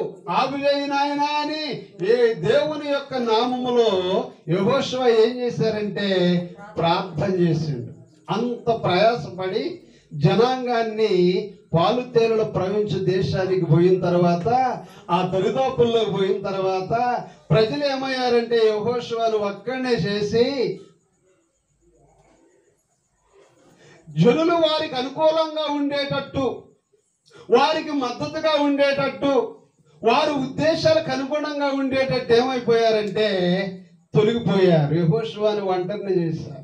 ఆగు చేయి నాయనా అని ఏ దేవుని యొక్క నామములో యహోశివ ఏం చేశారంటే ప్రార్థన చేసిండు అంత ప్రయాసపడి జనాంగాన్ని పాలుతేలులో ప్రవించు దేశానికి పోయిన తర్వాత ఆ దరిదాపుల్లోకి పోయిన తర్వాత ప్రజలు ఏమయ్యారంటే యహోశివాను ఒక్కడనే చేసి జనులు వారికి అనుకూలంగా ఉండేటట్టు వారికి మద్దతుగా ఉండేటట్టు వారి ఉద్దేశాలకు అనుగుణంగా ఉండేటట్టు ఏమైపోయారంటే తొలగిపోయారు యహోశివాని ఒంటరిని చేశారు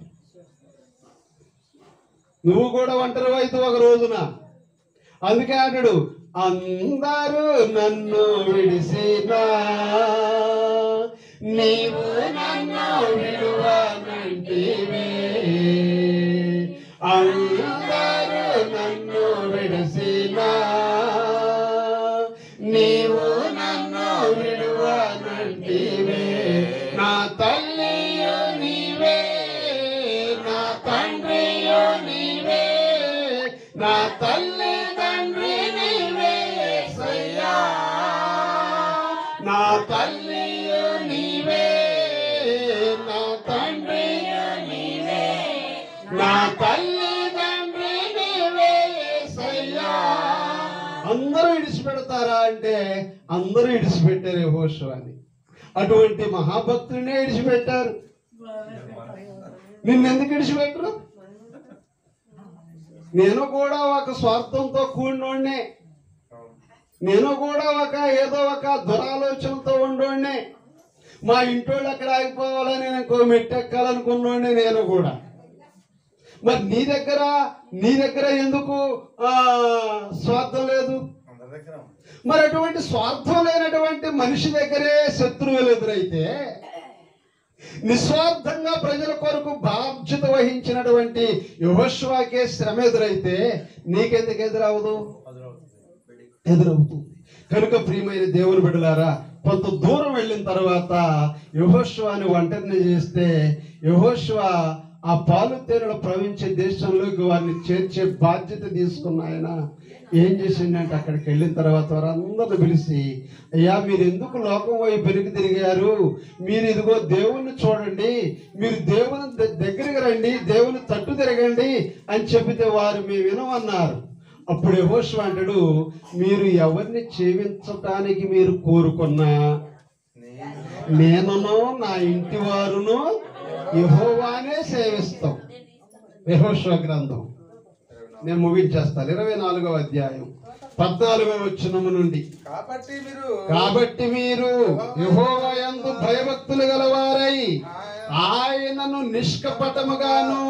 నువ్వు కూడా ఒంటరి అయితే ఒక రోజున అందుకే అంటాడు అందరూ నన్ను విడిసినా నీవు నన్ను విడువనంటివే అందరూ నన్ను విడిసినా నీవు నన్ను విడువనంటివే నా తల్లియు నీవే నా తండ్రియు నీవే నా తల్లి తండ్రి నీవే సయ్యా నా తల్లియు నీవే నా తండ్రియు నీవే నా తల్లి తండ్రి నీవే సయ్యా అందరూ ఇడిచిపెడతారా అంటే అందరూ ఇడిచిపెట్టారు యెహోషువని అటువంటి మహాభక్తుడినే ఇడిచిపెట్టారు నిన్నెందుకు ఇడిచిపెట్టరు నేను కూడా ఒక స్వార్థంతో కూడినోడ్నే నేను కూడా ఒక ఏదో ఒక దురాలోచనతో ఉండోడ్నే మా ఇంటోళ్ళు ఎక్కడ ఆగిపోవాలని నేను ఇంకో మెట్టెక్కాలనుకున్నోడ్నే నేను కూడా మరి నీ దగ్గర నీ దగ్గర ఎందుకు ఆ, స్వార్థం లేదు అందరి దగ్గర ఉంది. మరి అటువంటి స్వార్థం లేనటువంటి మనిషి దగ్గరే శత్రువులు ఎదురైతే నిస్వార్థంగా ప్రజల కొరకు బాధ్యత వహించినటువంటి యువశ్వాకే శ్రమ ఎదురైతే నీకెందుకు ఎదురవదు ఎదురవుతుంది కనుక ప్రియమైన దేవుని బిడ్డలారా కొంత దూరం వెళ్ళిన తర్వాత యహోష్వాని ఒంటరిని చేస్తే యహోష్వ ఆ పాలు తేనెలు ప్రవహించే దేశంలోకి వారిని చేర్చే బాధ్యత తీసుకున్న ఆయన ఏం చేసిండంటే అక్కడికి వెళ్ళిన తర్వాత వారందరిని పిలిచి అయ్యా మీరు ఎందుకు లోకం వైపు వెనుక తిరిగారు మీరు ఇదిగో దేవుణ్ణి చూడండి మీరు దేవుని ద- దగ్గరికి రండి దేవుని తట్టు తిరగండి అని చెప్పితే వారు మేము వినమన్నారు అప్పుడు యెహోషువ అంటాడు మీరు ఎవరిని చేయించటానికి మీరు కోరుకున్నా నేను నేనును నా ఇంటి వారును యెహోవానే సేవిస్తాం యెహోషువ గ్రంథం నేను ముగించేస్తాను ఇరవై నాలుగవ అధ్యాయం పద్నాలుగవ వచ్చినము నుండి కాబట్టి మీరు కాబట్టి మీరు యెహోవా యందు భయభక్తులు గలవారై ఆయనను నిష్కపటముగాను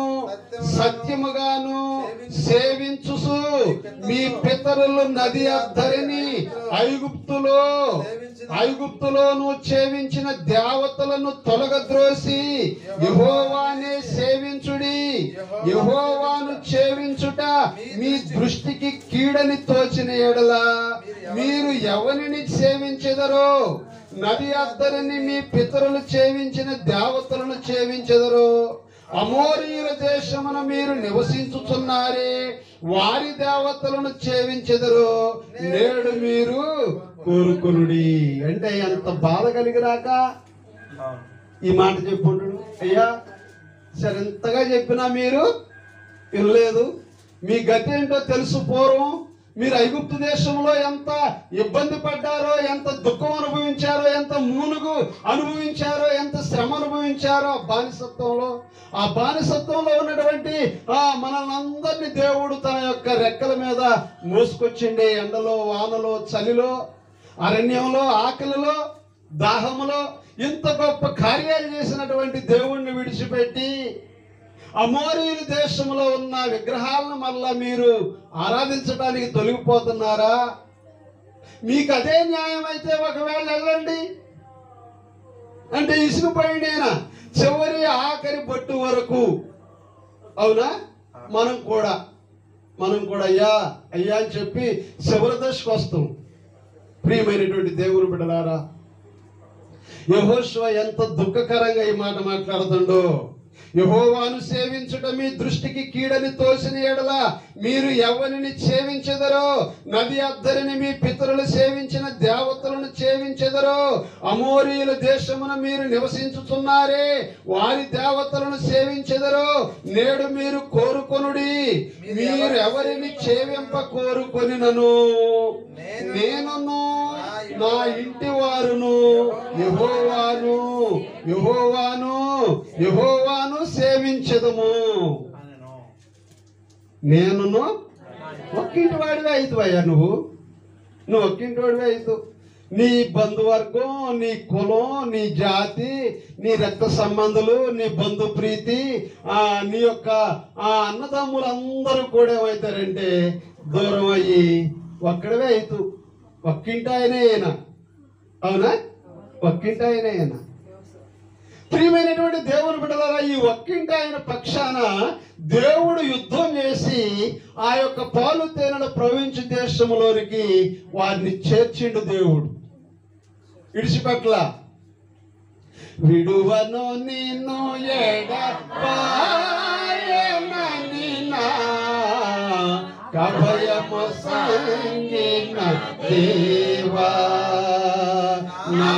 సత్యముగాను సేవించు మీ పితరులు నది అద్దరిని ఐగుప్తులో ఐగుప్తులోను సేవించిన దేవతలను తొలగద్రోసి యెహోవానే సేవించుడి యెహోవాను సేవించుట మీ దృష్టికి కీడని తోచిన ఎడల మీరు ఎవరిని సేవించెదరో నది అద్దరిని మీ పితరులు సేవించిన దేవతలను సేవించెదరు అమోరీయుల దేశమున మీరు నివసించుచున్నారే వారి దేవతలను సేవించెదరు నేడు మీరు కోరుకునుడి అంటే ఎంత బాధ కలిగిరాక అవును. ఈ మాట చెప్పుండు అయ్యా సరే ఎంతగా చెప్పినా మీరు వినలేదు మీ గతి ఏంటో తెలుసు పూర్వం మీరు ఐగుప్తు దేశంలో ఎంత ఇబ్బంది పడ్డారో ఎంత దుఃఖం అనుభవించారో ఎంత మూనుగు అనుభవించారో ఎంత శ్రమ అనుభవించారో ఆ బానిసత్వంలో ఆ బానిసత్వంలో ఉన్నటువంటి ఆ మనల్ని అందరినీ దేవుడు తన యొక్క రెక్కల మీద మోసుకొచ్చిండే ఎండలో వానలో చలిలో అరణ్యంలో ఆకలిలో దాహములో ఇంత గొప్ప కార్యాలు చేసినటువంటి దేవుణ్ణి విడిచిపెట్టి అమోరీయుల దేశంలో ఉన్న విగ్రహాలను మళ్ళా మీరు ఆరాధించడానికి తొలగిపోతున్నారా మీకు అదే న్యాయం అయితే ఒకవేళ వెళ్ళండి అంటే ఇసుకుపోయినేనా చివరి ఆఖరి బొట్టు వరకు అవునా మనం కూడా మనం కూడా అయ్యా అయ్యా అని చెప్పి చివరి దశకు వస్తాం ప్రియమైనటువంటి దేవుని బిడ్డలారా యహోశివ ఎంత దుఃఖకరంగా ఈ మాట మాట్లాడుతుండో యహోవాను సేవించుట మీ దృష్టికి కీడని తోసిన ఎడల మీరు ఎవరిని సేవించెదరో నది అద్దరిని మీ పితరులు సేవించిన దేవతలను సేవించెదరో అమోరీయుల దేశమున మీరు నివసించుతున్నారే వారి దేవతలను సేవించెదరో నేడు మీరు కోరుకొనుడి మీరు ఎవరిని సేవింప కోరుకొనినను నేనును నా ఇంటి వారును యహోవాను యహోవాను యహోవాను సేవించదము అనెను. నేనును ఒక్కింటి వాడివే అవుతావయ్యా నువ్వు నువ్వు ఒక్కింటి వాడివే అవుతావు నీ బంధువర్గం నీ కులం నీ జాతి నీ రక్త సంబంధులు నీ బంధు ప్రీతి ఆ నీ యొక్క ఆ అన్నదమ్ములందరూ కూడా ఏమవుతారంటే దూరం అయ్యి ఒక్కడవే అవుతూ ఒక్కింటి ఆయనే ఆయన అవునా ఒక్కింటి ఆయనే ఆయన ప్రియమైనటువంటి దేవుని బిడ్డలారా ఈ ఒక్కింటి ఆయన పక్షాన దేవుడు యుద్ధం చేసి ఆ యొక్క పాలు తేనెల ప్రవించు దేశంలోనికి వారిని చేర్చిండు దేవుడు విడిచిపెట్ల విడువను నిన్ను ఎడపాయనని నా కభయము సంగిన దేవా నా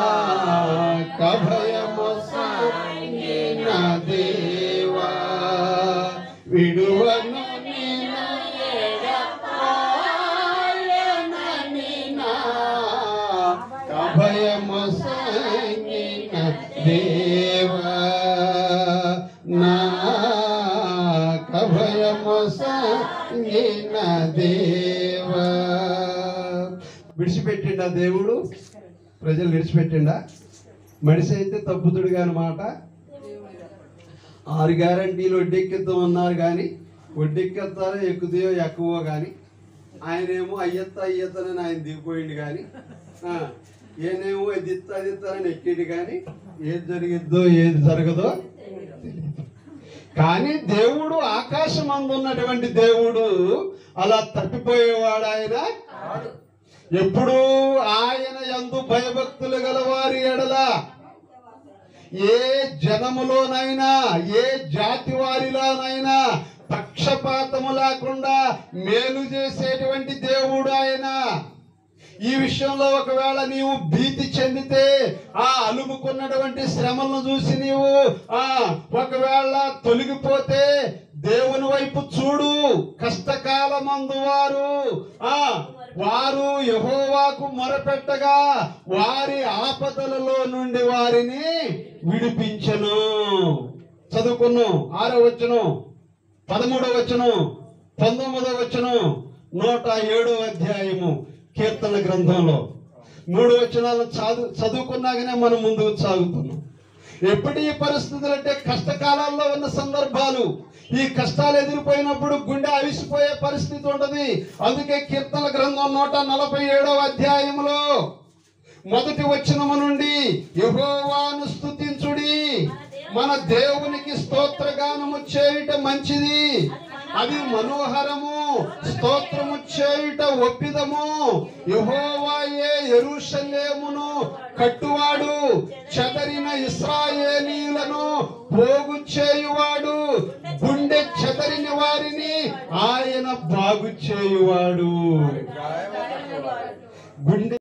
కభయము సంగిన దేవా విడువను నిన్ను ఎడపాయనని నా కభయము సంగిన దేవా నా కభయము సంగిన దేవా విడిచిపెట్టిండా దేవుడు ప్రజలు విడిచిపెట్టిండా మనిషి అయితే తప్పుతుడు కాని మాట ఆరు గ్యారంటీలు వడ్డెక్కిద్దాం అన్నారు కానీ వడ్డెక్కెత్తారో ఎక్కుతాయో ఎక్కువో కానీ ఆయనేమో అయ్యత్త అయ్యత్తనని ఆయన దిగిపోయింది కానీ ఆ, ఈయనేమో ఇది ఇత్త అది ఇత్తానని ఎక్కిండు కానీ ఏది జరిగిద్దో ఏది జరగదో తెలియదు. కానీ దేవుడు ఆకాశం ఉన్నటువంటి దేవుడు అలా తప్పిపోయేవాడు ఆయన ఎప్పుడు ఆయన యందు భయభక్తులు గల వారి ఎడల ఏ జనములోనైనా ఏ జాతి వారిలోనైనా పక్షపాతము లేకుండా మేలు చేసేటువంటి దేవుడు ఆయన ఈ విషయంలో ఒకవేళ నీవు భీతి చెందితే ఆ అలుముకున్నటువంటి శ్రమలను చూసి నీవు ఆ ఒకవేళ తొలగిపోతే దేవుని వైపు చూడు కష్టకాలమందు వారు ఆ వారు యహోవాకు మొరపెట్టగా వారి ఆపదలలో నుండి వారిని విడిపించను చదువుకున్నాం ఆరో వచ్చును పదమూడవ వచ్చును పంతొమ్మిదవ వచ్చును నూట ఏడో అధ్యాయము కీర్తన గ్రంథంలో మూడు వచనాలు చదువు చదువుకున్నాకనే మనం ముందుకు సాగుతున్నాం ఎప్పటి ఈ పరిస్థితులు అంటే కష్టకాలాల్లో ఉన్న సందర్భాలు ఈ కష్టాలు ఎదిరిపోయినప్పుడు గుండె అవిసిపోయే పరిస్థితి ఉంటది అందుకే కీర్తన గ్రంథం నూట నలభై ఏడవ అధ్యాయంలో మొదటి వచనము నుండి యెహోవాను స్తుతించుడి మన దేవునికి స్తోత్రగానము చేయుట మంచిది అది మనోహరము స్తోత్రము చేయుట ఒప్పిదము యెహోవాయే యెరూషలేమును కట్టువాడు చెదరిన ఇస్రాయేలీలను పోగు చేయువాడు గుండె చెదరిన వారిని ఆయన బాగు చేయువాడు గాయము గుండె